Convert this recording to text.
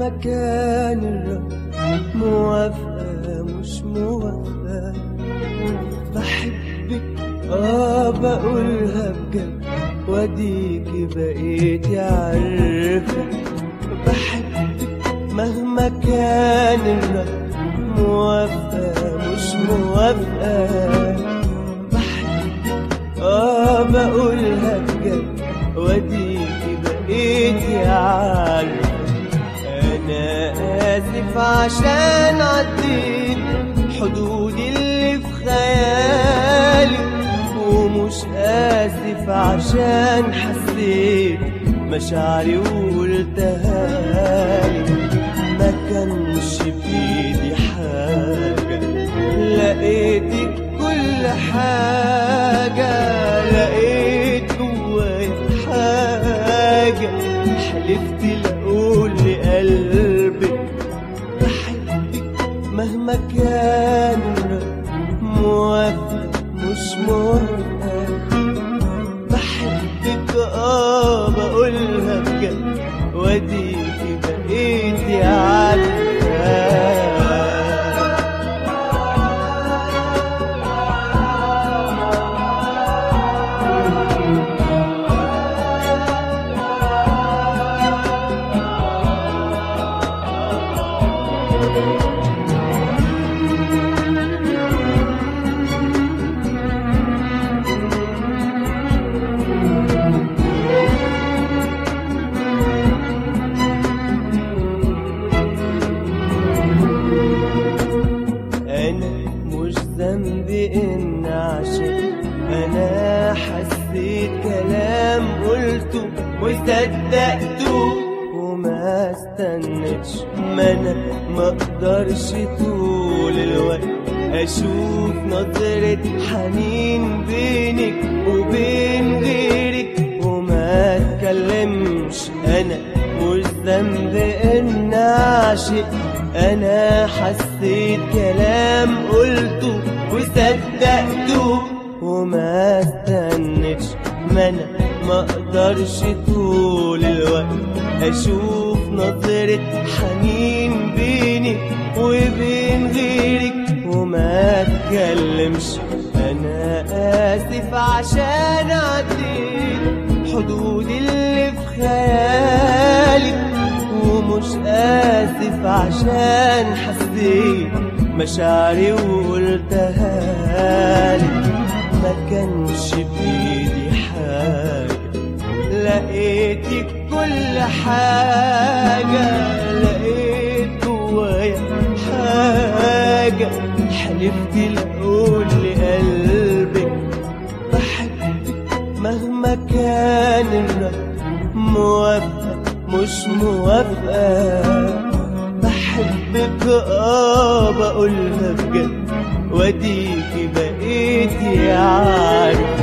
مهما كان الرد موافقة مش موافقة بحبك اه بقولها بجد واديكي بقيتي عارفة بحبك مهما كان الرد موافقة مش موافقة بحبك اه بقولها بجد واديكي بقيتي عارفة أنا آسف عشان عديت حدود اللي في خيالي ومش آسف عشان حسيت مشاعري وقلتها لي ما كانش بإيدي حاجة لقيتك كل حاجة لقيت جوايا حاجة حلفت لأقول لقلبك بحبك مهما كان موافقة مش موافقة بحبك اه بقولها بجد واديكي بقيتي عارفة أنا مش ذنبي إن عشان أنا حسيت كلام قلته وصدقته وما استنتش ما أنا ما أقدرش طول الوقت أشوف نظرة حنين بينك وبين غيرك وما أتكلمش أنا مش ذنب إن أعشق أنا حسيت كلام قلته وصدقته وما استنتش ما أنا ما أقدرش طول الوقت أشوف نظرة حنين بيني وبين غيرك وما أتكلمش أنا آسف عشان عديت حدود اللي في خيالي ومش آسف عشان حسيت مشاعري وقلتها لي ما كانش بإيدي حاجة لقيتك كل حاجة لقيت جوايا حاجة حلفت لأقول لقلبك بحبك مهما كان الرد موافقة مش موافقة بحبك اه بقولها بجد واديكي بقيتي عارفة